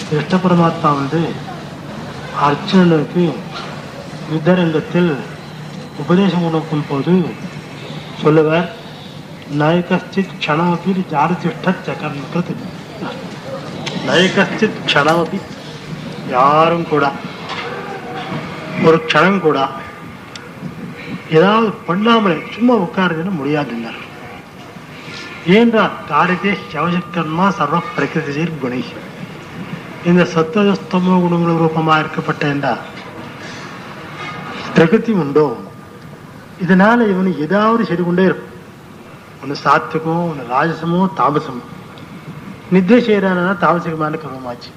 கிருஷ்ண பரமாத்மா வந்து அர்ஜுனனுக்கு யுத்தரங்கத்தில் உபதேசம் கொடுக்கும் போது சொல்லுவார் நயகச்சித் க்ஷணமபி ஜாரதிஷ்ட சகர்மகிருத் நயகச்சித் க்ஷணமபி யாரும் கூட ஒரு க்ஷணம் கூட ஏதாவது பண்ணாமலே சும்மா உட்காருதுன்னு முடியாதுன்னார் ஏன்றால் காரியத்தே சவசக்கர்மா சர்வ பிரகிருதி குணை இந்த சத்துவஸ்தமோ குணங்கள் ரூபமாக இருக்கப்பட்ட இந்த பிரகிருதி உண்டோ இதனால இவனு ஏதாவது செய்து கொண்டே இருக்கும் ஒன்று சாத்விகமோ ஒன்று ராஜசமோ தாமசமோ நித்திரை செய்யறானா தாமசிகமான கர்மமாச்சு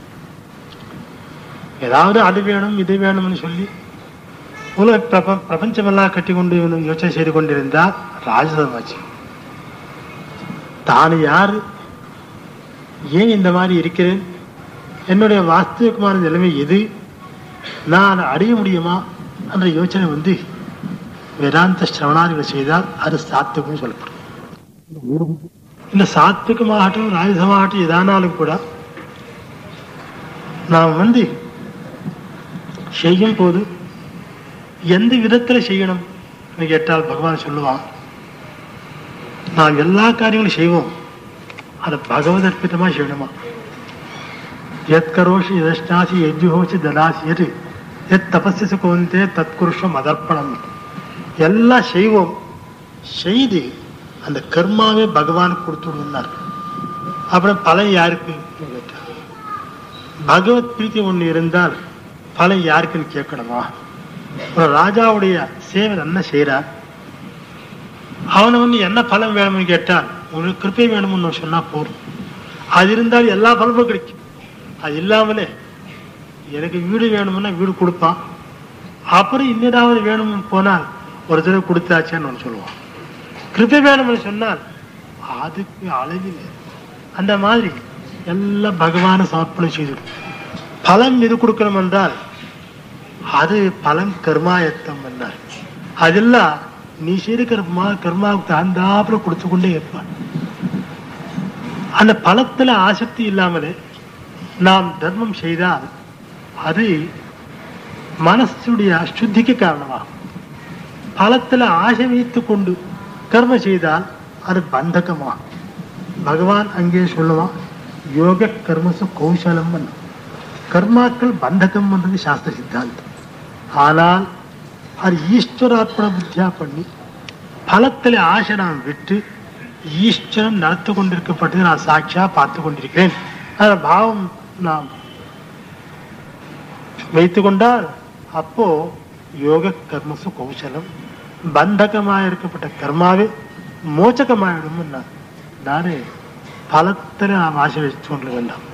ஏதாவது அது வேணும் இது வேணும்னு சொல்லி உலக பிரப பிரபஞ்சமெல்லாம் கட்டி கொண்டு இவன் யோசனை செய்து கொண்டிருந்தால் ராஜசமாச்சு தான் யார் ஏன் இந்த மாதிரி இருக்கிறேன் என்னுடைய வாஸ்தவிகமான நிலைமை எது நான் அதை அடைய முடியுமா என்ற யோசனை வந்து வேதாந்த சிரவணாதிகளை செய்தால் அது சாத்விகம்னு சொல்லப்படும் இந்த சாத்விகமாகட்டும் ராஜசமாகட்டும் எதானாலும் கூட நாம் வந்து செய்யும் போது எந்த விதத்துல செய்யணும் கேட்டால் பகவான் சொல்லுவான் நாம் எல்லா காரியங்களும் செய்வோம் அதை பகவத் அர்ப்பிதமா செய்யணுமா எத் கரோஷி எதஷ்டாசி எஜ்ஜுஹோசி ததாசி எது எத் தபஸ்யசு கோந்தே தத்குருஷம் அதர்ப்பணம் எல்லாம் செய்வோம் செய்து அந்த கர்மாவே பகவான் கொடுத்துடுனார் அப்புறம் பலன் யாருக்கு கேட்டார். பகவத் பிரீத்தி ஒன்று இருந்தால் பலன் யாருக்குன்னு கேட்கணுமா ஒரு ராஜாவுடைய சேவை என்ன செய்யறார் அவனை வந்து என்ன பலன் வேணும்னு கேட்டால் உங்களுக்கு கிருப்பை வேணும்னு சொன்னா போதும் அது இருந்தால் எல்லா பலனும் கிடைக்கும் அது இல்லாமலே எனக்கு வீடு வேணும்னா வீடு கொடுப்பான் அப்புறம் இன்னதாவது வேணும்னு போனால் ஒரு தடவை கொடுத்தாச்சேன்னு ஒன்று சொல்லுவான் கிருப்பை வேணும்னு சொன்னால் அதுக்கு அளவில் அந்த மாதிரி எல்லாம் பகவான சமர்ப்பணம் செய்திடும் பலன் எது கொடுக்கணும் என்றால் அது பலன் கர்மாயத்தம் என்றார் அதெல்லாம் நீ செய்த கர்மா கர்மாவுக்கு தகுந்தாப்புல கொடுத்து கொண்டே இருப்பான் அந்த பலத்துல ஆசக்தி இல்லாமலே நாம் தர்மம் செய்தால் அது மனசுடைய அசுத்திக்கு காரணமாகும் பலத்துல ஆசை வைத்துக் கொண்டு கர்மம் செய்தால் அது பந்தகமாகும் பகவான் அங்கே சொல்லுவான் யோக கர்மசு கௌசலம் கர்மாக்கள் பந்தகம் பண்றது சாஸ்திர சித்தாந்தம் ஆனால் அது ஈஸ்வரார்ப்பண புத்தியா பண்ணி பலத்தில் ஆசை நான் விட்டு ஈஸ்வரன் நடத்து கொண்டிருக்கப்பட்டது நான் சாட்சியா பார்த்து கொண்டிருக்கிறேன் அந்த பாவம் நாம் வைத்து கொண்டால் அப்போ யோக கர்மசு கௌசலம் பந்தகமாக இருக்கப்பட்ட கர்மாவே மோச்சகமாயிடும் நானே பலத்தில் நாம் ஆசை வைத்து கொள்ள வேண்டாம்